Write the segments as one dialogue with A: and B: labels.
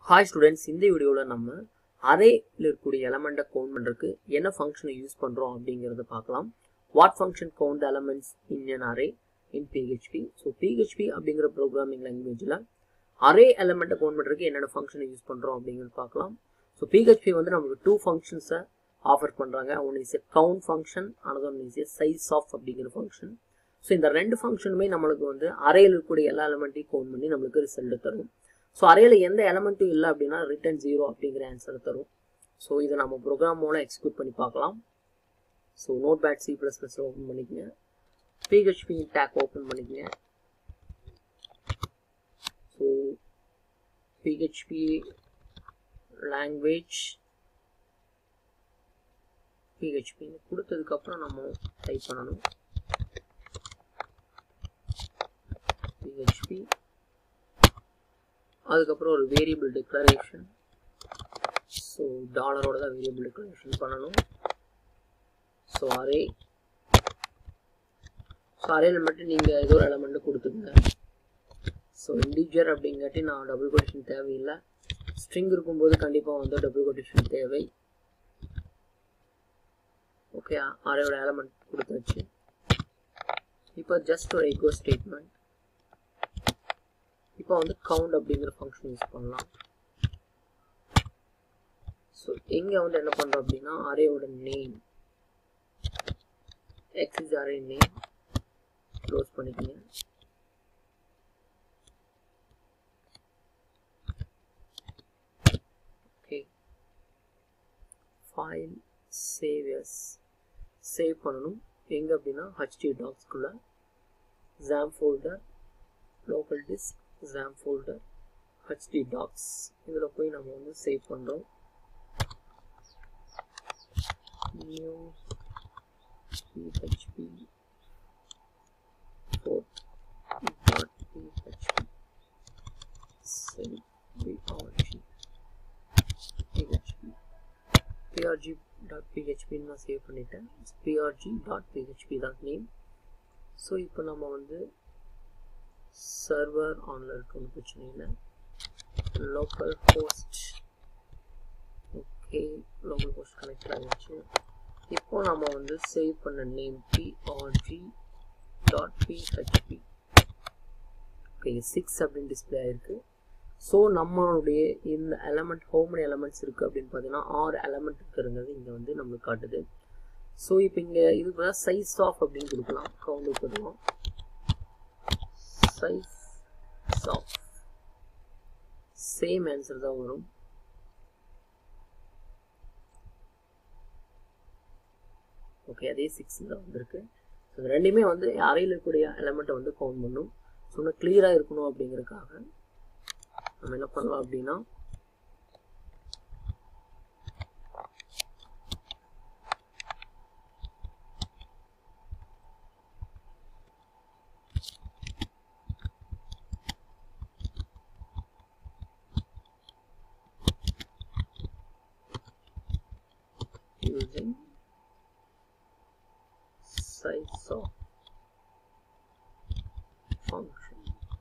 A: hi students இந்த வீடியோவில் நம்ம அரேல இருக்கக்கூடிய எலமெண்ட்டை கவுண்ட் பண்ணுறதுக்கு என்ன ஃபங்க்ஷனை யூஸ் பண்ணுறோம் அப்படிங்கிறத பார்க்கலாம் what function count elements in an array in PHP so PHP அப்படிங்கிற ப்ரோக்ராமிங் லாங்குவேஜில் அரே எலமெண்ட்டை கவுண்ட் பண்ணுறதுக்கு என்னென்ன ஃபங்க்ஷனை யூஸ் பண்ணுறோம் அப்படிங்கிறது பார்க்கலாம் ஸோ பிஹெச்பி வந்து நமக்கு டூ ஃபங்க்ஷன்ஸை ஆஃபர் பண்ணுறாங்க one is a count function another one is a size of அப்படிங்கிற ஃபங்க்ஷன் ஸோ இந்த ரெண்டு ஃபங்க்ஷனுமே நம்மளுக்கு வந்து அரேயில் இருக்கக்கூடிய எல்லா எலமெண்ட்டையும் கவுண்ட் பண்ணி நம்மளுக்கு ரிசல்ட் தரும் ஸோ அறையில் எந்த எலமெண்ட்டும் இல்லை அப்படின்னா ரிட்டன் ஜீரோ அப்படிங்கிற ஆன்சர் தரும் ஸோ இதை நம்ம ப்ரோக்ராம் மூலம் எக்ஸிக்யூட் பண்ணி பார்க்கலாம் so notepad C plus plus open பண்ணிக்கங்க பிஹெச்பி டேக் ஓப்பன் பண்ணிக்கங்க ஸோ பிஹெச்பி லாங்குவேஜ் பிஹெச்பி கொடுத்ததுக்கப்புறம் நம்ம டைப் பண்ணணும் பிஹெச்பி அதுக்கப்புறம் ஒரு வேரியபிள் டிக்ளரேஷன் ஸோ டாலரோட தான் வேரியபிள் டிக்ளரேஷன் பண்ணணும் ஸோ அரே ஸோ அரேயில் மட்டும் நீங்கள் ஏதோ ஒரு எலமெண்ட்டு கொடுத்துங்க ஸோ இண்டிஜர் அப்படிங்காட்டி நான் டபுள் கொட்டேஷன் தேவையில்லை ஸ்ட்ரிங் இருக்கும்போது கண்டிப்பாக வந்து டபுள் கொட்டேஷன் தேவை ஓகே அரேயோட எலமெண்ட் கொடுத்தாச்சு இப்போ ஜஸ்ட் ஒரு எக்கோ ஸ்டேட்மெண்ட் இப்போ வந்து கவுண்ட் அப்படிங்கிற ஃபங்க்ஷன் யூஸ் பண்ணலாம் ஸோ எங்கே வந்து என்ன பண்ணுறோம் அப்படின்னா அரேயோட name X is array name close பண்ணிக்கங்க okay file save as save பண்ணணும் எங்கே அப்படின்னா ஹச்டி டாக்ஸ்குள்ளே ZAM folder local disk ZAM folder HD docs இதில் போய் நம்ம வந்து சேவ் பண்ணுறோம் new php 4 dot php save prg php prg dot php நான் சேவ் பண்ணிட்டேன் prg dot php தான் நேம் ஸோ இப்போ நம்ம வந்து சர்வர் ஆனில் இருக்குன்னு பிரச்சனை இல்லை local host okay local host connect ஆகிடுச்சு இப்போ நம்ம வந்து சேவ் பண்ண name PRG dot PHP okay six அப்படின்னு டிஸ்பிளே ஆயிருக்கு ஸோ நம்மளுடைய இந்த எலமெண்ட் ஹோம் மெனி எலமெண்ட்ஸ் இருக்குது அப்படின்னு பார்த்தீங்கன்னா ஆறு எலமெண்ட் இருக்குங்கிறது இங்கே வந்து நம்மளுக்கு காட்டுது ஸோ இப்போ இங்கே இதுக்கு சைஸ் ஆஃப் அப்படின்னு கொடுக்கலாம் கவுண்ட் கொடுக்கலாம் size of சேம் ஆன்சர் தான் வரும் ஓகே அதே சிக்ஸ் தான் வந்திருக்கு ஸோ இது ரெண்டுமே வந்து அறையில் இருக்கக்கூடிய எலமெண்ட்டை வந்து கவுண்ட் பண்ணும் ஸோ இன்னும் கிளியராக இருக்கணும் அப்படிங்கிறதுக்காக நம்ம என்ன பண்ணலாம் அப்படின்னா using size of function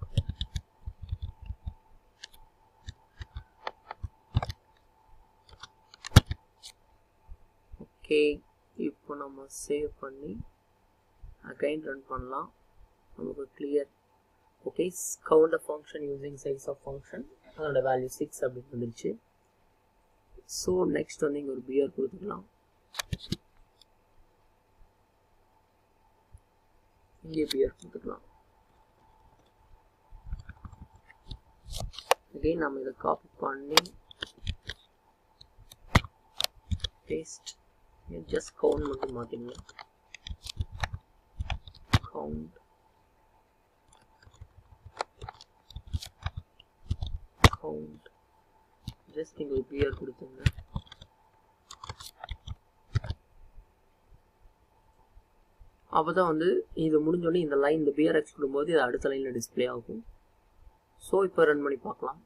A: okay இப்போ நம்ம சேவ் பண்ணி அகைன் ரன் பண்ணலாம் நமக்கு clear okay count function using size of function அதோட வேல்யூ சிக்ஸ் அப்படின்னு வந்துருச்சு ஸோ நெக்ஸ்ட் வந்து இங்கே ஒரு பியர் கொடுத்துக்கலாம் இங்கே பியர் கொடுத்துக்கலாம் அகைன் நம்ம இதை காப்பி பண்ணி பேஸ்ட் ஜஸ்ட் கவுண்ட் மட்டும் மாற்றிங்க கவுண்ட் கவுண்ட் ஜஸ்ட் இங்கே ஒரு பியர் கொடுத்துங்க அப்போ தான் வந்து இது முடிஞ்சோடனே இந்த லைன் இந்த பியர் எக்ஸ் கொடுக்கும்போது இது அடுத்த லைனில் டிஸ்பிளே ஆகும் ஸோ இப்போ ரன் பண்ணி பார்க்கலாம்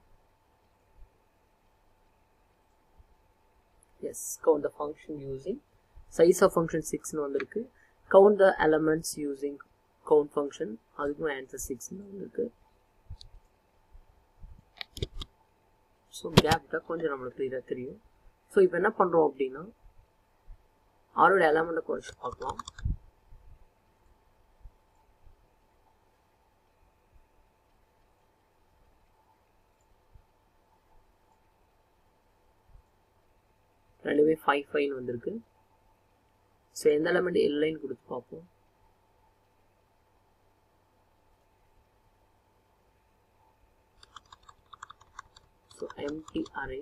A: yes count the function using size of function சிக்ஸ்னு வந்திருக்கு count the elements using count function அதுக்கும் ஆன்சர் சிக்ஸ்னு வந்திருக்கு ஸோ கேப் தான் கொஞ்சம் நம்மளுக்கு கிளியராக தெரியும் ஸோ இப்போ என்ன பண்ணுறோம் அப்படின்னா ஆரோட எலமெண்ட்டை குறைச்சி பார்க்கலாம் ரெண்டுமே ஃபைவ் ஃபைவ்னு வந்திருக்கு ஸோ எந்த எலமெண்ட் இல்லைன்னு கொடுத்து பார்ப்போம் so empty array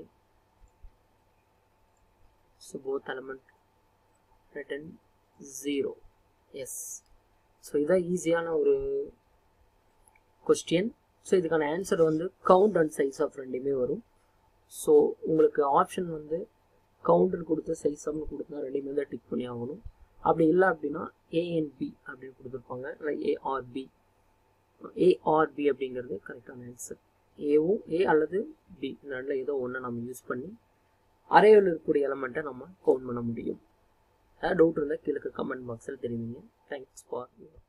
A: so both element written 0 yes so இதான் ஈஸியான ஒரு கொஸ்டின் ஸோ இதுக்கான ஆன்சர் வந்து கவுண்ட் அண்ட் சைஸ் ஆஃப் ரெண்டுமே வரும் ஸோ உங்களுக்கு ஆப்ஷன் வந்து கவுண்ட்னு கொடுத்து சைஸ் ஆஃப்னு கொடுத்தா ரெண்டுமே தான் டிக் பண்ணி ஆகணும் அப்படி இல்லை அப்படின்னா ஏஎன்பி அப்படின்னு கொடுத்துருப்பாங்க இல்லை ஏஆர்பி ஏஆர்பி அப்படிங்கிறது கரெக்டான ஆன்சர் ஏவும் ஏ அல்லது பி இந்த ரெண்டில் ஏதோ ஒன்று நம்ம யூஸ் பண்ணி அரைவில் இருக்கக்கூடிய எலமெண்ட்டை நம்ம கவுண்ட் பண்ண முடியும் ஏதாவது டவுட் இருந்தால் கீழே கமெண்ட் பாக்ஸில் தெரிவிங்க தேங்க்ஸ் ஃபார்